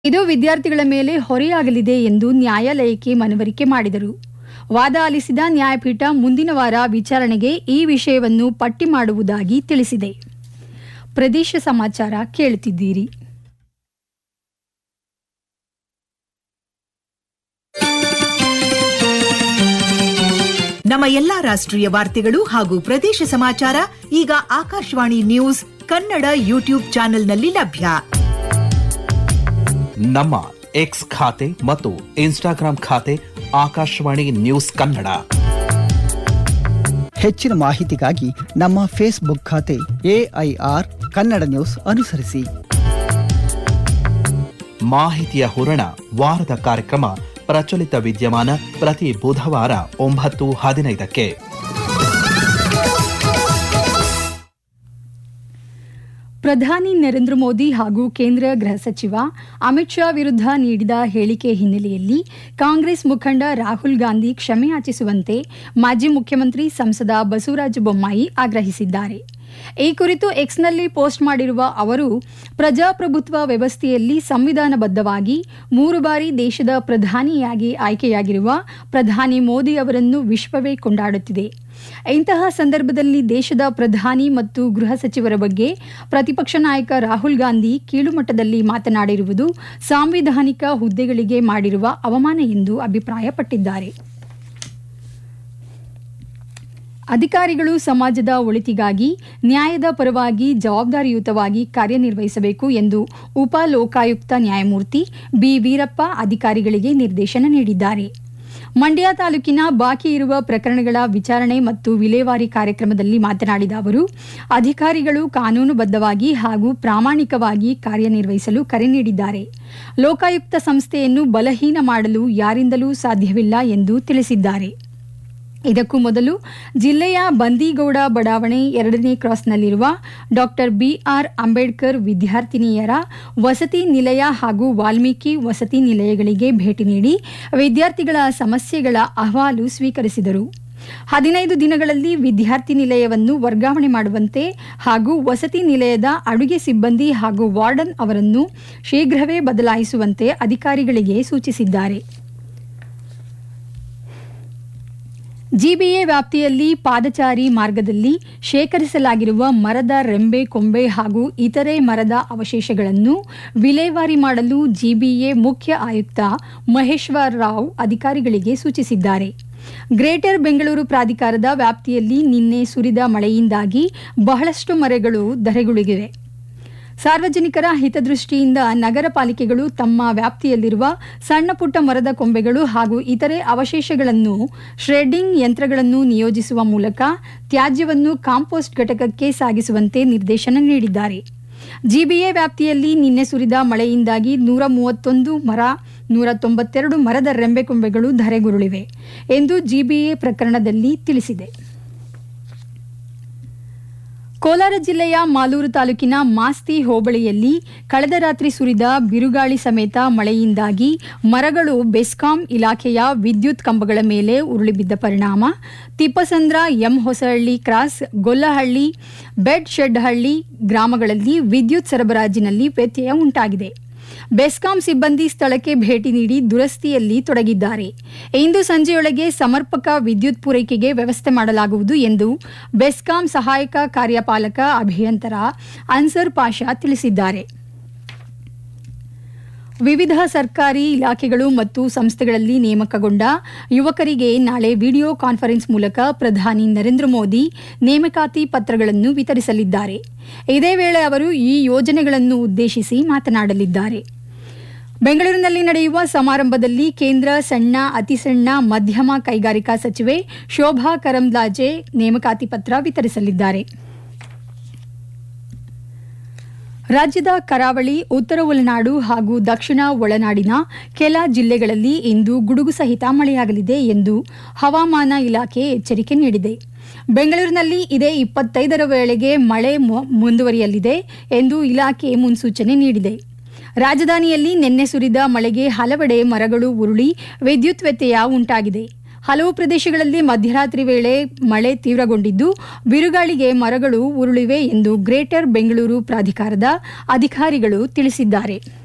ಇದು ವಿದ್ಯಾರ್ಥಿಗಳ ಮೇಲೆ ಹೊರೆಯಾಗಲಿದೆ ಎಂದು ನ್ಯಾಯಾಲಯಕ್ಕೆ ಮನವರಿಕೆ ಮಾಡಿದರು ವಾದ ಆಲಿಸಿದ ನ್ಯಾಯಪೀಠ ಮುಂದಿನ ವಾರ ವಿಚಾರಣೆಗೆ ಈ ವಿಷಯವನ್ನು ಪಟ್ಟಿ ಮಾಡುವುದಾಗಿ ತಿಳಿಸಿದೆ ಪ್ರದೇಶ ಸಮಾಚಾರ ಕೇಳುತ್ತಿದ್ದೀರಿ ನಮ್ಮ ಎಲ್ಲಾ ರಾಷ್ಟ್ರೀಯ ವಾರ್ತೆಗಳು ಹಾಗೂ ಪ್ರದೇಶ ಸಮಾಚಾರ ಈಗ ಆಕಾಶವಾಣಿ ನ್ಯೂಸ್ ಕನ್ನಡ ಯೂಟ್ಯೂಬ್ ಚಾನೆಲ್ನಲ್ಲಿ ಲಭ್ಯ ನಮ್ಮ ಎಕ್ಸ್ ಖಾತೆ ಮತ್ತು ಇನ್ಸ್ಟಾಗ್ರಾಂ ಖಾತೆ ಆಕಾಶವಾಣಿ ನ್ಯೂಸ್ ಕನ್ನಡ ಹೆಚ್ಚಿನ ಮಾಹಿತಿಗಾಗಿ ನಮ್ಮ ಫೇಸ್ಬುಕ್ ಖಾತೆ ಎಐಆರ್ ಕನ್ನಡ ನ್ಯೂಸ್ ಅನುಸರಿಸಿ ಮಾಹಿತಿಯ ಹೂರಣ ವಾರದ ಕಾರ್ಯಕ್ರಮ ಪ್ರಚಲಿತ ವಿದ್ಯಮಾನ ಪ್ರತಿ ಬುಧವಾರ ಒಂಬತ್ತು ಹದಿನೈದಕ್ಕೆ ಪ್ರಧಾನಿ ನರೇಂದ್ರ ಮೋದಿ ಹಾಗೂ ಕೇಂದ್ರ ಗೃಹ ಸಚಿವ ಅಮಿತ್ ಶಾ ವಿರುದ್ಧ ನೀಡಿದ ಹೇಳಿಕೆ ಹಿನ್ನೆಲೆಯಲ್ಲಿ ಕಾಂಗ್ರೆಸ್ ಮುಖಂಡ ರಾಹುಲ್ ಗಾಂಧಿ ಕ್ಷಮೆಯಾಚಿಸುವಂತೆ ಮಾಜಿ ಮುಖ್ಯಮಂತ್ರಿ ಸಂಸದ ಬಸವರಾಜ ಬೊಮ್ಮಾಯಿ ಆಗ್ರಹಿಸಿದ್ದಾರೆ ಈ ಕುರಿತು ಎಕ್ಸ್ನಲ್ಲಿ ಪೋಸ್ಟ್ ಮಾಡಿರುವ ಅವರು ಪ್ರಜಾಪ್ರಭುತ್ವ ವ್ಯವಸ್ಥೆಯಲ್ಲಿ ಸಂವಿಧಾನಬದ್ಧವಾಗಿ ಮೂರು ಬಾರಿ ದೇಶದ ಪ್ರಧಾನಿಯಾಗಿ ಆಯ್ಕೆಯಾಗಿರುವ ಪ್ರಧಾನಿ ಮೋದಿ ಅವರನ್ನು ವಿಶ್ವವೇ ಕೊಂಡಾಡುತ್ತಿದೆ ಇಂತಹ ಸಂದರ್ಭದಲ್ಲಿ ದೇಶದ ಪ್ರಧಾನಿ ಮತ್ತು ಗೃಹ ಸಚಿವರ ಬಗ್ಗೆ ಪ್ರತಿಪಕ್ಷ ನಾಯಕ ರಾಹುಲ್ ಗಾಂಧಿ ಕೀಳುಮಟ್ಟದಲ್ಲಿ ಮಾತನಾಡಿರುವುದು ಸಾಂವಿಧಾನಿಕ ಹುದ್ದೆಗಳಿಗೆ ಮಾಡಿರುವ ಅವಮಾನ ಎಂದು ಅಭಿಪ್ರಾಯಪಟ್ಟಿದ್ದಾರೆ ಅಧಿಕಾರಿಗಳು ಸಮಾಜದ ಒಳಿತಿಗಾಗಿ ನ್ಯಾಯದ ಪರವಾಗಿ ಜವಾಬ್ದಾರಿಯುತವಾಗಿ ಕಾರ್ಯನಿರ್ವಹಿಸಬೇಕು ಎಂದು ಉಪ ಲೋಕಾಯುಕ್ತ ನ್ಯಾಯಮೂರ್ತಿ ಬಿ ವೀರಪ್ಪ ಅಧಿಕಾರಿಗಳಿಗೆ ನಿರ್ದೇಶನ ನೀಡಿದ್ದಾರೆ ಮಂಡ್ಯ ತಾಲೂಕಿನ ಬಾಕಿ ಇರುವ ಪ್ರಕರಣಗಳ ವಿಚಾರಣೆ ಮತ್ತು ವಿಲೇವಾರಿ ಕಾರ್ಯಕ್ರಮದಲ್ಲಿ ಮಾತನಾಡಿದ ಅವರು ಅಧಿಕಾರಿಗಳು ಕಾನೂನುಬದ್ಧವಾಗಿ ಹಾಗೂ ಪ್ರಾಮಾಣಿಕವಾಗಿ ಕಾರ್ಯನಿರ್ವಹಿಸಲು ಕರೆ ನೀಡಿದ್ದಾರೆ ಲೋಕಾಯುಕ್ತ ಸಂಸ್ಥೆಯನ್ನು ಬಲಹೀನ ಮಾಡಲು ಯಾರಿಂದಲೂ ಸಾಧ್ಯವಿಲ್ಲ ಎಂದು ತಿಳಿಸಿದ್ದಾರೆ ಇದಕ್ಕೂ ಮೊದಲು ಜಿಲ್ಲೆಯ ಬಂದೀಗೌಡ ಬಡಾವಣೆ ಎರಡನೇ ಕ್ರಾಸ್ನಲ್ಲಿರುವ ಡಾಕ್ಟರ್ ಬಿಆರ್ ಅಂಬೇಡ್ಕರ್ ವಿದ್ಯಾರ್ಥಿನಿಯರ ವಸತಿ ನಿಲಯ ಹಾಗೂ ವಾಲ್ಮೀಕಿ ವಸತಿ ನಿಲಯಗಳಿಗೆ ಭೇಟಿ ನೀಡಿ ವಿದ್ಯಾರ್ಥಿಗಳ ಸಮಸ್ಯೆಗಳ ಅಹವಾಲು ಸ್ವೀಕರಿಸಿದರು ಹದಿನೈದು ದಿನಗಳಲ್ಲಿ ವಿದ್ಯಾರ್ಥಿ ನಿಲಯವನ್ನು ವರ್ಗಾವಣೆ ಮಾಡುವಂತೆ ಹಾಗೂ ವಸತಿ ನಿಲಯದ ಅಡುಗೆ ಸಿಬ್ಬಂದಿ ಹಾಗೂ ವಾರ್ಡನ್ ಅವರನ್ನು ಶೀಘ್ರವೇ ಬದಲಾಯಿಸುವಂತೆ ಅಧಿಕಾರಿಗಳಿಗೆ ಸೂಚಿಸಿದ್ದಾರೆ ಜಿಬಿಎ ವ್ಯಾಪ್ತಿಯಲ್ಲಿ ಪಾದಚಾರಿ ಮಾರ್ಗದಲ್ಲಿ ಶೇಖರಿಸಲಾಗಿರುವ ಮರದ ರೆಂಬೆ ಕೊಂಬೆ ಹಾಗೂ ಇತರೆ ಮರದ ಅವಶೇಷಗಳನ್ನು ವಿಲೇವಾರಿ ಮಾಡಲು ಜಿಬಿಎ ಮುಖ್ಯ ಆಯುಕ್ತ ಮಹೇಶ್ವರ್ ರಾವ್ ಅಧಿಕಾರಿಗಳಿಗೆ ಸೂಚಿಸಿದ್ದಾರೆ ಗ್ರೇಟರ್ ಬೆಂಗಳೂರು ಪ್ರಾಧಿಕಾರದ ವ್ಯಾಪ್ತಿಯಲ್ಲಿ ನಿನ್ನೆ ಸುರಿದ ಮಳೆಯಿಂದಾಗಿ ಬಹಳಷ್ಟು ಮರಗಳು ಧರೆಗುಳಿಗಿವೆ ಸಾರ್ವಜನಿಕರ ಹಿತದೃಷ್ಟಿಯಿಂದ ನಗರ ಪಾಲಿಕೆಗಳು ತಮ್ಮ ವ್ಯಾಪ್ತಿಯಲ್ಲಿರುವ ಸಣ್ಣ ಪುಟ್ಟ ಮರದ ಕೊಂಬೆಗಳು ಹಾಗೂ ಇತರೆ ಅವಶೇಷಗಳನ್ನು ಶ್ರೆಡ್ಡಿಂಗ್ ಯಂತ್ರಗಳನ್ನು ನಿಯೋಜಿಸುವ ಮೂಲಕ ತ್ಯಾಜ್ಯವನ್ನು ಕಾಂಪೋಸ್ಟ್ ಘಟಕಕ್ಕೆ ಸಾಗಿಸುವಂತೆ ನಿರ್ದೇಶನ ನೀಡಿದ್ದಾರೆ ಜಿಬಿಎ ವ್ಯಾಪ್ತಿಯಲ್ಲಿ ನಿನ್ನೆ ಸುರಿದ ಮಳೆಯಿಂದಾಗಿ ನೂರ ಮೂವತ್ತೊಂದು ಮರ ನೂರ ತೊಂಬತ್ತೆರಡು ಮರದ ರೆಂಬೆಕೊಂಬೆಗಳು ಧರೆಗುರುಳಿವೆ ಎಂದು ಜಿಬಿಎ ಪ್ರಕರಣದಲ್ಲಿ ತಿಳಿಸಿದೆ ಕೋಲಾರ ಜಿಲ್ಲೆಯ ಮಾಲೂರು ತಾಲೂಕಿನ ಮಾಸ್ತಿ ಹೋಬಳಿಯಲ್ಲಿ ಕಳೆದ ರಾತ್ರಿ ಸುರಿದ ಬಿರುಗಾಳಿ ಸಮೇತ ಮಳೆಯಿಂದಾಗಿ ಮರಗಳು ಬೆಸ್ಕಾಂ ಇಲಾಖೆಯ ವಿದ್ಯುತ್ ಕಂಬಗಳ ಮೇಲೆ ಉರುಳಿಬಿದ್ದ ಪರಿಣಾಮ ತಿಪ್ಪಸಂದ್ರ ಎಂ ಹೊಸಹಳ್ಳಿ ಕ್ರಾಸ್ ಗೊಲ್ಲಹಳ್ಳಿ ಬೆಡ್ ಶೆಡ್ಹಳ್ಳಿ ಗ್ರಾಮಗಳಲ್ಲಿ ವಿದ್ಯುತ್ ಸರಬರಾಜಿನಲ್ಲಿ ವ್ಯತ್ಯಯ ಉಂಟಾಗಿದೆ ಬೆಸ್ಕಾಂ ಸಿಬ್ಬಂದಿ ಸ್ಥಳಕ್ಕೆ ಭೇಟಿ ನೀಡಿ ದುರಸ್ತಿಯಲ್ಲಿ ತೊಡಗಿದ್ದಾರೆ ಇಂದು ಸಂಜೆಯೊಳಗೆ ಸಮರ್ಪಕ ವಿದ್ಯುತ್ ಪೂರೈಕೆಗೆ ವ್ಯವಸ್ಥೆ ಮಾಡಲಾಗುವುದು ಎಂದು ಬೆಸ್ಕಾಂ ಸಹಾಯಕ ಕಾರ್ಯಪಾಲಕ ಅಭಿಯಂತರ ಅನ್ಸರ್ ಪಾಷಾ ತಿಳಿಸಿದ್ದಾರೆ ವಿವಿಧ ಸರ್ಕಾರಿ ಇಲಾಖೆಗಳು ಮತ್ತು ಸಂಸ್ಥೆಗಳಲ್ಲಿ ನೇಮಕಗೊಂಡ ಯುವಕರಿಗೆ ನಾಳೆ ವಿಡಿಯೋ ಕಾನ್ಫರೆನ್ಸ್ ಮೂಲಕ ಪ್ರಧಾನಿ ನರೇಂದ್ರ ಮೋದಿ ನೇಮಕಾತಿ ಪತ್ರಗಳನ್ನು ವಿತರಿಸಲಿದ್ದಾರೆ ಇದೇ ವೇಳೆ ಅವರು ಈ ಯೋಜನೆಗಳನ್ನು ಉದ್ದೇಶಿಸಿ ಮಾತನಾಡಲಿದ್ದಾರೆ ಬೆಂಗಳೂರಿನಲ್ಲಿ ನಡೆಯುವ ಸಮಾರಂಭದಲ್ಲಿ ಕೇಂದ್ರ ಸಣ್ಣ ಅತಿಸಣ್ಣ ಮಧ್ಯಮ ಕೈಗಾರಿಕಾ ಸಚಿವೆ ಶೋಭಾ ಕರಂದ್ಲಾಜೆ ನೇಮಕಾತಿ ಪತ್ರ ವಿತರಿಸಲಿದ್ದಾರೆ ರಾಜ್ಯದ ಕರಾವಳಿ ಉತ್ತರ ಒಳನಾಡು ಹಾಗೂ ದಕ್ಷಿಣ ಒಳನಾಡಿನ ಕೆಲ ಜಿಲ್ಲೆಗಳಲ್ಲಿ ಇಂದು ಗುಡುಗು ಸಹಿತ ಮಳೆಯಾಗಲಿದೆ ಎಂದು ಹವಾಮಾನ ಇಲಾಖೆ ಎಚ್ಚರಿಕೆ ನೀಡಿದೆ ಬೆಂಗಳೂರಿನಲ್ಲಿ ಇದೇ ಇಪ್ಪತ್ತೈದರ ವೇಳೆಗೆ ಮಳೆ ಮುಂದುವರಿಯಲಿದೆ ಎಂದು ಇಲಾಖೆ ಮುನ್ಸೂಚನೆ ನೀಡಿದೆ ರಾಜಧಾನಿಯಲ್ಲಿ ನಿನ್ನೆ ಸುರಿದ ಮಳೆಗೆ ಹಲವೆಡೆ ಮರಗಳು ಉರುಳಿ ವಿದ್ಯುತ್ ವ್ಯತ್ಯಯ ಉಂಟಾಗಿದೆ ಹಲವು ಪ್ರದೇಶಗಳಲ್ಲಿ ಮಧ್ಯರಾತ್ರಿ ವೇಳೆ ಮಳೆ ತೀವ್ರಗೊಂಡಿದ್ದು ಬಿರುಗಾಳಿಗೆ ಮರಗಳು ಉರುಳಿವೆ ಎಂದು ಗ್ರೇಟರ್ ಬೆಂಗಳೂರು ಪ್ರಾಧಿಕಾರದ ಅಧಿಕಾರಿಗಳು ತಿಳಿಸಿದ್ದಾರೆ